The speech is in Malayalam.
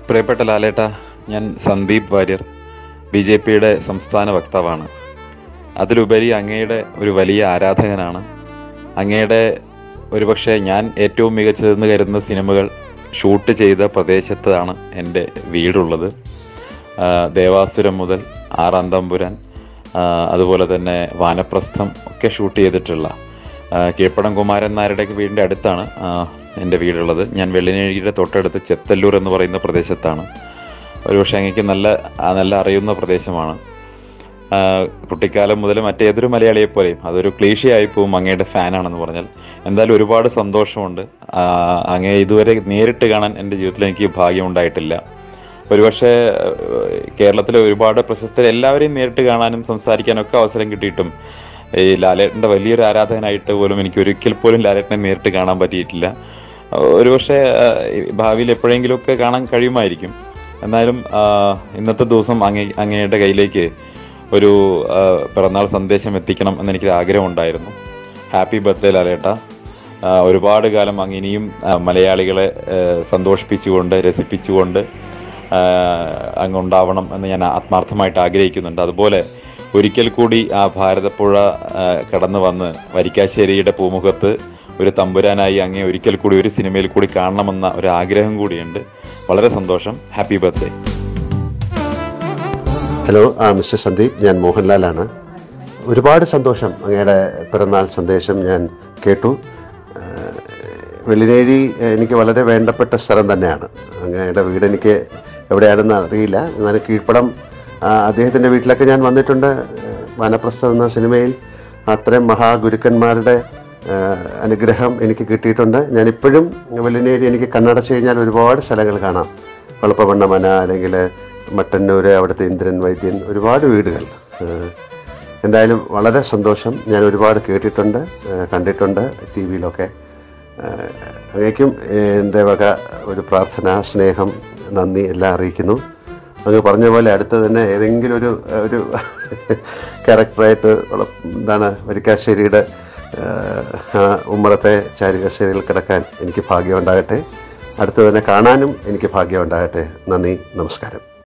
പ്രിയപ്പെട്ട ലാലേട്ട ഞാൻ സന്ദീപ് വാര്യർ ബി ജെ പിയുടെ സംസ്ഥാന വക്താവാണ് അതിലുപരി അങ്ങയുടെ ഒരു വലിയ ആരാധകനാണ് അങ്ങയുടെ ഒരുപക്ഷെ ഞാൻ ഏറ്റവും മികച്ചതെന്ന് കരുതുന്ന സിനിമകൾ ഷൂട്ട് ചെയ്ത പ്രദേശത്താണ് എൻ്റെ വീടുള്ളത് ആ, ദേവാസുരം മുതൽ ആറാം തമ്പുരാൻ ആ, അതുപോലെ തന്നെ വാനപ്രസ്ഥം ഒക്കെ ഷൂട്ട് ചെയ്തിട്ടുള്ള ആ, കീഴ്പ്പടം കുമാരൻ നായരുടെ വീടിൻ്റെ അടുത്താണ് ആ, എൻ്റെ വീടുള്ളത് ഞാൻ വെള്ളിനേഴിയുടെ തൊട്ടടുത്ത് ചെത്തല്ലൂർ എന്ന് പറയുന്ന പ്രദേശത്താണ് ഒരുപക്ഷെ അങ്ങേക്ക് നല്ല ആ, നല്ല അറിയുന്ന പ്രദേശമാണ് ആ, കുട്ടിക്കാലം മുതൽ മറ്റേതൊരു മലയാളിയെ പോലെയും അതൊരു ക്ലീഷയായി പോവും അങ്ങയുടെ ഫാനാണെന്ന് പറഞ്ഞാൽ എന്തായാലും ഒരുപാട് സന്തോഷമുണ്ട് ആ, അങ്ങയെ ഇതുവരെ നേരിട്ട് കാണാൻ എൻ്റെ ജീവിതത്തിൽ എനിക്ക് ഭാഗ്യമുണ്ടായിട്ടില്ല ഒരുപക്ഷെ ഏഹ്, കേരളത്തിലെ ഒരുപാട് പ്രശസ്തർ എല്ലാവരെയും നേരിട്ട് കാണാനും സംസാരിക്കാനും ഒക്കെ അവസരം കിട്ടിയിട്ടും ഈ ലാലേട്ടൻ്റെ വലിയൊരു ആരാധകനായിട്ട് പോലും എനിക്ക് ഒരിക്കൽ പോലും ലാലേട്ടനെ നേരിട്ട് കാണാൻ പറ്റിയിട്ടില്ല ഏഹ്, ഒരുപക്ഷെ ഏഹ്, ഈ ഭാവിയിൽ എപ്പോഴെങ്കിലുമൊക്കെ കാണാൻ കഴിയുമായിരിക്കും എന്നാലും ആഹ്, ഇന്നത്തെ ദിവസം അങ്ങേ അങ്ങയുടെ കയ്യിലേക്ക് ഒരു ആഹ്, പിറന്നാൾ സന്ദേശം എത്തിക്കണം എന്നെനിക്കൊരു ആഗ്രഹമുണ്ടായിരുന്നു ഹാപ്പി ബർത്ത്ഡേ ലാലേട്ട ആഹ്, ഒരുപാട് കാലം അങ്ങ് ഇനിയും ആഹ്, മലയാളികളെ ആഹ്, സന്തോഷിപ്പിച്ചുകൊണ്ട് രസിപ്പിച്ചുകൊണ്ട് ആഹ്, അങ്ങ് ഉണ്ടാവണം എന്ന് ഞാൻ ആത്മാർത്ഥമായിട്ട് ആഗ്രഹിക്കുന്നുണ്ട് അതുപോലെ ഒരിക്കൽ കൂടി ആ ഭാരതപ്പുഴ ആഹ്, കടന്നു വന്ന് വരിക്കാശ്ശേരിയുടെ പൂമുഖത്ത് ഒരു തമ്പുരാനായി അങ്ങേ ഒരിക്കൽ കൂടി ഒരു സിനിമയിൽ കൂടി കാണണമെന്ന ഒരു ആഗ്രഹം കൂടിയുണ്ട് വളരെ സന്തോഷം ഹാപ്പി ബർത്ത്ഡേ ഹലോ ആ മിസ്റ്റർ സന്ദീപ് ഞാൻ മോഹൻലാലാണ് ഒരുപാട് സന്തോഷം അങ്ങയുടെ പിറന്നാൾ സന്ദേശം ഞാൻ കേട്ടു ആ, വെള്ളിനേഴി എനിക്ക് വളരെ വേണ്ടപ്പെട്ട സ്ഥലം തന്നെയാണ് അങ്ങയുടെ വീട് എനിക്ക് എവിടെയാണെന്ന് അറിയില്ല എന്നാലും കീഴ്പ്പടം ആ, അദ്ദേഹത്തിൻ്റെ വീട്ടിലൊക്കെ ഞാൻ വന്നിട്ടുണ്ട് വനപ്രസ്ഥം എന്ന സിനിമയിൽ അത്രയും മഹാഗുരുക്കന്മാരുടെ ആ, അനുഗ്രഹം എനിക്ക് കിട്ടിയിട്ടുണ്ട് ഞാനിപ്പോഴും വെള്ളിനേഴി എനിക്ക് കണ്ണടച്ച് കഴിഞ്ഞാൽ ഒരുപാട് സ്ഥലങ്ങൾ കാണാം വളപ്പമണ്ണ മന അല്ലെങ്കിൽ മട്ടന്നൂര് അവിടുത്തെ ഇന്ദ്രൻ വൈദ്യൻ ഒരുപാട് വീടുകൾ ഏഹ് എന്തായാലും വളരെ സന്തോഷം ഞാൻ ഒരുപാട് കേട്ടിട്ടുണ്ട് ഏഹ് കണ്ടിട്ടുണ്ട് ടി വിയിലൊക്കെ അങ്ങേക്കും എൻ്റെ വക ഒരു പ്രാർത്ഥന സ്നേഹം നന്ദി എല്ലാം അറിയിക്കുന്നു അങ്ങ് പറഞ്ഞ പോലെ അടുത്ത് തന്നെ ഏതെങ്കിലും ഒരു ഒരു ക്യാരക്ടറായിട്ട് വള- എന്താണ് വരിക്കാശ്ശേരിയുടെ ഏഹ്, ആ ഉമ്മറത്തെ ചാരികശ്ശേരിയിൽ കിടക്കാൻ എനിക്ക് ഭാഗ്യം ഉണ്ടാകട്ടെ അടുത്ത് തന്നെ കാണാനും എനിക്ക് ഭാഗ്യം ഉണ്ടാകട്ടെ നന്ദി നമസ്കാരം